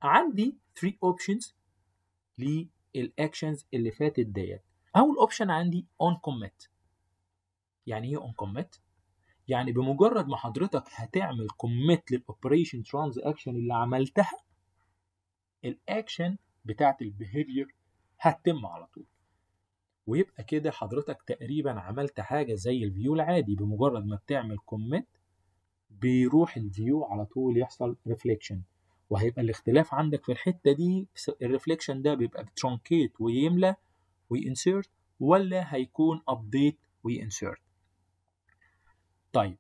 عندي 3 اوبشنز للاكشنز اللي فاتت ديت اول اوبشن عندي اون كوميت يعني ايه اون كوميت يعني بمجرد ما حضرتك هتعمل كوميت للاوبريشن ترانزاكشن اللي عملتها الاكشن بتاعت البيهيفير هتتم على طول ويبقى كده حضرتك تقريبا عملت حاجه زي الفيو العادي بمجرد ما بتعمل كوميت بيروح الفيو على طول يحصل ريفليكشن وهيبقى الاختلاف عندك في الحته دي الريفليكشن ده بيبقى بترانكيت ويملى وينسيرت ولا هيكون ابديت وينسيرت طيب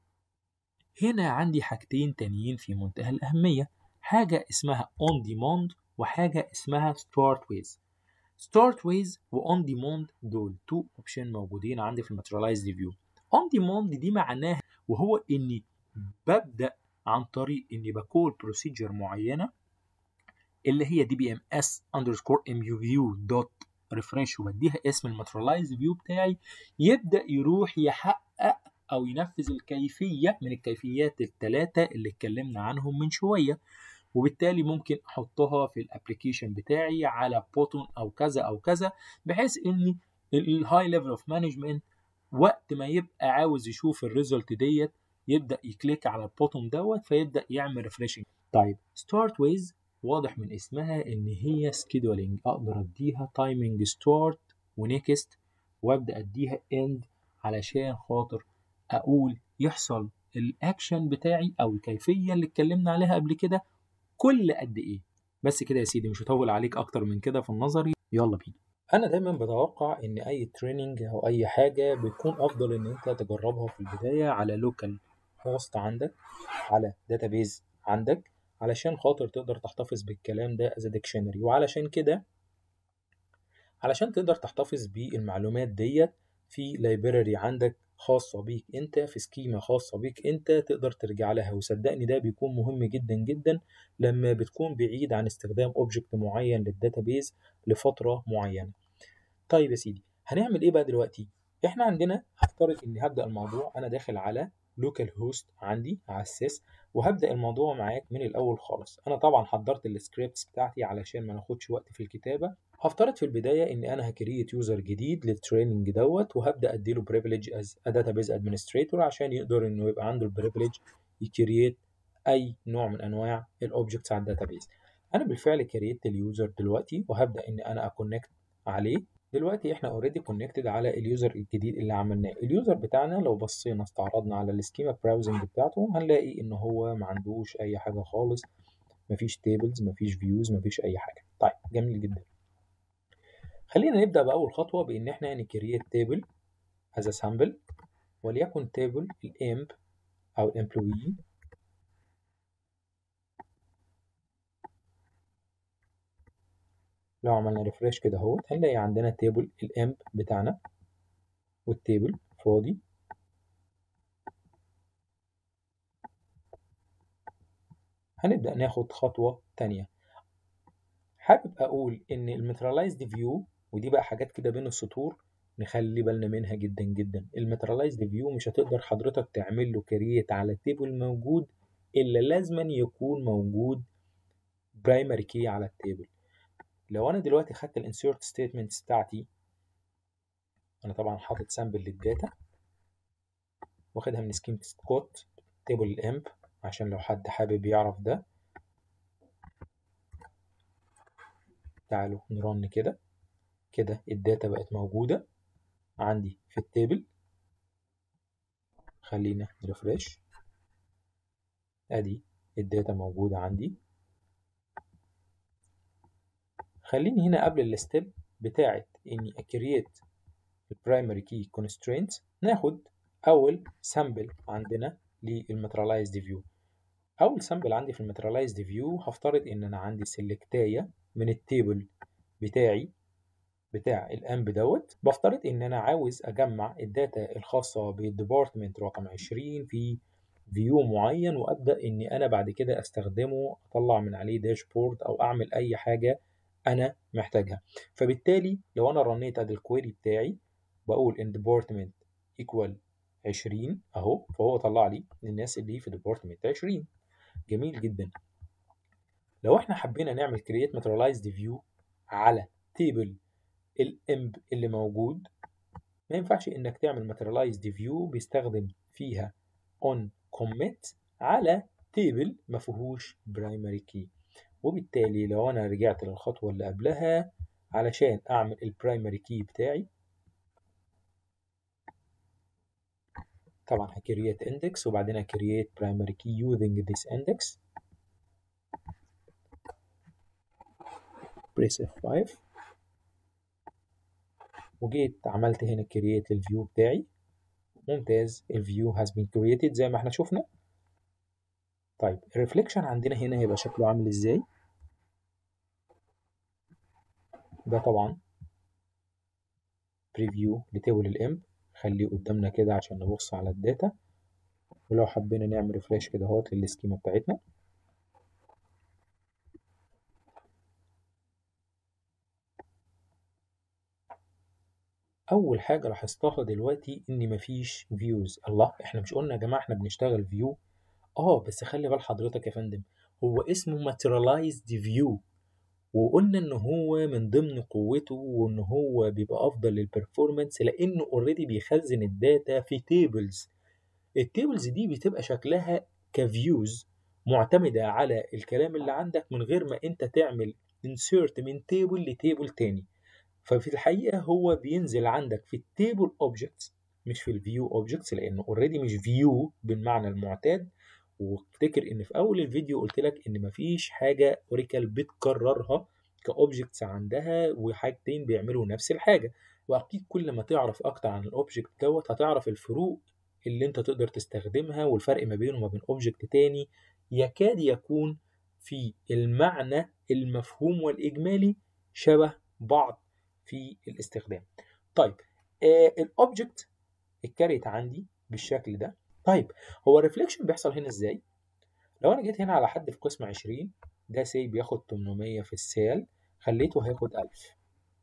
هنا عندي حاجتين تانيين في منتهى الأهمية حاجة اسمها on demand وحاجة اسمها start with start with و on demand دول تو اوبشن موجودين عندي في الماتريالايزد فيو on demand دي معناها وهو اني ببدأ عن طريق اني بكول بروسيجر معينة اللي هي دي بي ام اس اندرسكور ام يو فيو دوت ريفرش وبديها اسم الماتريالايزد فيو بتاعي يبدأ يروح يحقق او ينفذ الكيفيه من الكيفيات الثلاثه اللي اتكلمنا عنهم من شويه وبالتالي ممكن احطها في الابلكيشن بتاعي على بوتون او كذا او كذا بحيث ان الهاي ليفل اوف مانجمنت وقت ما يبقى عاوز يشوف الريزلت ديت يبدا يكليك على البوتون دوت فيبدا يعمل ريفريشنج طيب ستارت ويز واضح من اسمها ان هي سكيدولينج اقدر اديها تايمنج ستارت ونيكست وابدا اديها اند علشان خاطر اقول يحصل الاكشن بتاعي او الكيفيه اللي اتكلمنا عليها قبل كده كل قد ايه بس كده يا سيدي مش هطول عليك اكتر من كده في النظري يلا بينا انا دايما بتوقع ان اي تريننج او اي حاجه بتكون افضل ان انت تجربها في البدايه على لوكال هوست عندك على داتابيز عندك علشان خاطر تقدر تحتفظ بالكلام ده از ديكشنري وعلشان كده علشان تقدر تحتفظ بالمعلومات ديت في لايبراري عندك خاصة بيك انت في سكيمة خاصة بيك انت تقدر ترجع لها وصدقني ده بيكون مهم جدا جدا لما بتكون بعيد عن استخدام اوبجكت معين للداتابيز لفترة معينة طيب يا سيدي هنعمل ايه بقى دلوقتي احنا عندنا هفترض اني هبدأ الموضوع انا داخل على لوكال هوست عندي على السيس وهبدأ الموضوع معاك من الأول خالص أنا طبعا حضرت السكريبتس بتاعتي علشان ما ناخدش وقت في الكتابة هفترض في البداية إن أنا هكريت يوزر جديد للتريننج دوت وهبدأ أديله بريفليج از داتابيز ادمنستريتور عشان يقدر إنه يبقى عنده البريفليج يكريت أي نوع من أنواع الأوبجكتس على الداتابيز أنا بالفعل كريت اليوزر دلوقتي وهبدأ إن أنا أكونكت عليه دلوقتي احنا اوريدي كونكتد على اليوزر الجديد اللي عملناه اليوزر بتاعنا لو بصينا استعرضنا على السكيما براوزنج بتاعته هنلاقي ان هو ما عندوش اي حاجه خالص مفيش تيبلز مفيش فيوز مفيش اي حاجه طيب جميل جدا خلينا نبدا باول خطوه بان احنا نكريت تيبل از سامبل وليكن تيبل الامب او الامبلوي لو عملنا ريفريش كده اهوت هنلاقي عندنا تيبل الامب بتاعنا والتيبل فاضي هنبدأ ناخد خطوة تانية حابب أقول إن المترلايزد فيو ودي بقى حاجات كده بين السطور نخلي بالنا منها جدا جدا المترلايزد فيو مش هتقدر حضرتك تعمل له كرييت على تيبل موجود إلا لازما يكون موجود برايمري كي على التيبل لو انا دلوقتي خدت الانسيرت ستيتمنتس بتاعتي انا طبعا حاطط سامبل للداتا واخدها من سكيم سكوت تيبل الامب عشان لو حد حابب يعرف ده تعالوا نرن كده كده الداتا بقت موجودة عندي في التيبل خلينا نرفرش ادي الداتا موجودة عندي خليني هنا قبل الستيب بتاعت اني اكريت البرايمري كي constraints ناخد اول سامبل عندنا للماتريالايزد فيو اول سامبل عندي في الماتريالايزد فيو هفترض ان انا عندي سيلكتايه من التيبل بتاعي بتاع الامب دوت بفترض ان انا عاوز اجمع الداتا الخاصه بالديبارتمنت رقم 20 في فيو معين وابدا اني انا بعد كده استخدمه اطلع من عليه داشبورد او اعمل اي حاجه انا محتاجها فبالتالي لو انا رنيت ادي الكويري بتاعي بقول ان ديبارتمنت ايكوال 20 اهو فهو طلع لي الناس اللي في ديبارتمنت 20 جميل جدا لو احنا حبينا نعمل create materialized view على تيبل الامب اللي موجود ما ينفعش انك تعمل materialized view بيستخدم فيها on commit على تيبل ما فيهوش primary key وبالتالي لو انا رجعت للخطوه اللي قبلها علشان اعمل البرايمري كي بتاعي طبعا هكريت اندكس وبعدين هكريت برايمري كي using this index press F5 وجيت عملت هنا create الفيو بتاعي ممتاز الفيو has been created زي ما احنا شفنا طيب الريفليكشن عندنا هنا هيبقى شكله عامل ازاي ده طبعا بريفيو لتيبل الامب خليه قدامنا كده عشان نبص على الداتا ولو حبينا نعمل ريفريش كده اهوت للسكيما بتاعتنا اول حاجه لاحظتها دلوقتي ان مفيش فيوز الله احنا مش قلنا يا جماعه احنا بنشتغل فيو اه بس خلي بال حضرتك يا فندم هو اسمه materialized view وقلنا ان هو من ضمن قوته وان هو بيبقى افضل للبرفورمانس لانه اوريدي بيخزن الداتا في تيبلز التيبلز دي بتبقى شكلها كفيوز معتمدة على الكلام اللي عندك من غير ما انت تعمل insert من تيبل لتيبل تاني ففي الحقيقة هو بينزل عندك في التيبل objects مش في الفيو objects لانه اوريدي مش فيو بالمعنى المعتاد وافتكر ان في اول الفيديو قلت لك ان مفيش حاجه اوريكل بتكررها كاوبجكتس عندها وحاجتين بيعملوا نفس الحاجه واكيد كل ما تعرف اكتر عن الاوبجكت دوت هتعرف الفروق اللي انت تقدر تستخدمها والفرق ما بينه وما بين اوبجكت تاني يكاد يكون في المعنى المفهوم والاجمالي شبه بعض في الاستخدام طيب آه الاوبجكت اتكريت عندي بالشكل ده طيب هو الريفليكشن بيحصل هنا ازاي؟ لو انا جيت هنا على حد في قسم 20 ده سي بياخد 800 في السال خليته هياخد 1000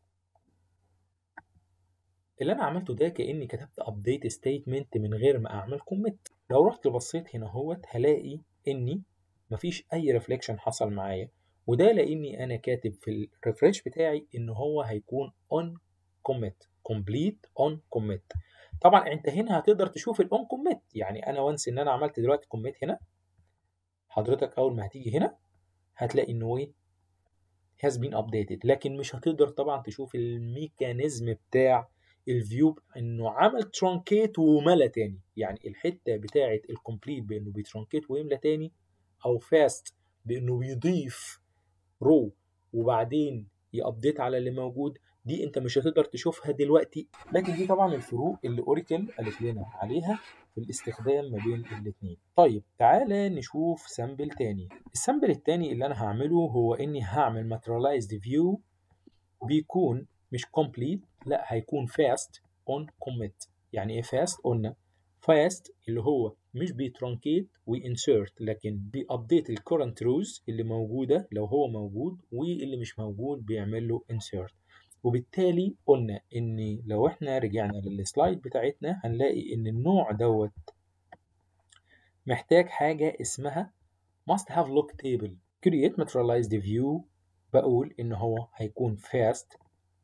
اللي انا عملته ده كاني كتبت ابديت ستيتمنت من غير ما اعمل كوميت لو رحت بصيت هنا اهوت هلاقي اني مفيش اي ريفليكشن حصل معايا وده لاني انا كاتب في الريفريش بتاعي ان هو هيكون اون كوميت كومبليت اون كوميت طبعا انت هنا هتقدر تشوف الاون كوميت يعني انا وانس ان انا عملت دلوقتي كوميت هنا حضرتك اول ما هتيجي هنا هتلاقي انه ايه has been updated لكن مش هتقدر طبعا تشوف الميكانيزم بتاع الفيو انه عمل ترانكيت وملى تاني يعني الحته بتاعه الكومبليت بانه بيترانكيت ويملى تاني او فاست بانه بيضيف رو وبعدين يابديت على اللي موجود دي انت مش هتقدر تشوفها دلوقتي لكن دي طبعا الفروق اللي اوريكل قالت لنا عليها في الاستخدام ما بين الاثنين طيب تعالى نشوف سامبل تاني السامبل التاني اللي انا هعمله هو اني هعمل materialized view بيكون مش complete لا هيكون fast on commit يعني ايه fast قلنا fast اللي هو مش بيترانكيت وينسرت لكن بيابديت الكورنت روز اللي موجوده لو هو موجود واللي مش موجود بيعمل له insert وبالتالي قلنا ان لو احنا رجعنا للسلايد بتاعتنا هنلاقي ان النوع دوت محتاج حاجة اسمها must have look table create materialized view بقول ان هو هيكون fast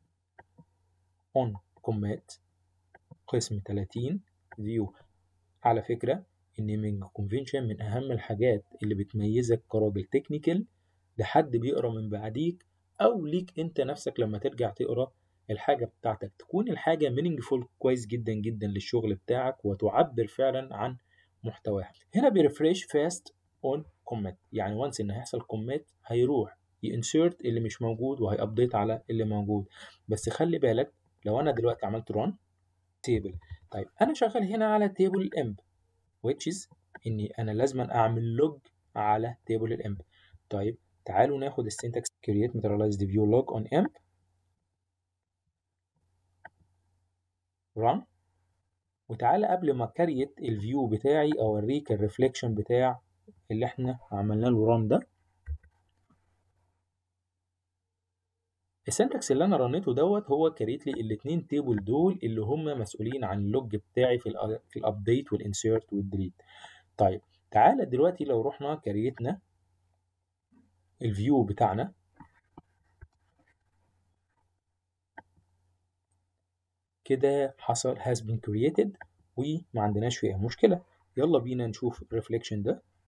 on commit قسم 30 view على فكرة النيمينج كونفنشن من اهم الحاجات اللي بتميزك كراجل تكنيكال لحد بيقرا من بعديك او ليك انت نفسك لما ترجع تقرا الحاجه بتاعتك تكون الحاجه مينينجفول كويس جدا جدا للشغل بتاعك وتعبر فعلا عن محتواها هنا بيرفريش فاست اون كوميت يعني وانس ان هيحصل كوميت هيروح ينسرت اللي مش موجود وهيابديت على اللي موجود بس خلي بالك لو انا دلوقتي عملت ران تيبل طيب انا شغال هنا على تيبل الامب which is اني انا لازم اعمل لوج على تيبل الامب طيب تعالوا ناخد السنتكس create materialized view log on amp run وتعالى قبل ما كريت الفيو بتاعي اوريك الريفليكشن بتاع اللي احنا عملنا له ران ده السنتكس اللي انا رنيته دوت هو كريت لي الاثنين تيبل دول اللي هم مسؤولين عن اللوج بتاعي في ال في الابديت والانسيرت والديليت طيب تعالى دلوقتي لو رحنا كريتنا الفيو بتاعنا كده حصل has been created وما عندناش فيها مشكلة يلا بينا نشوف الريفليكشن ده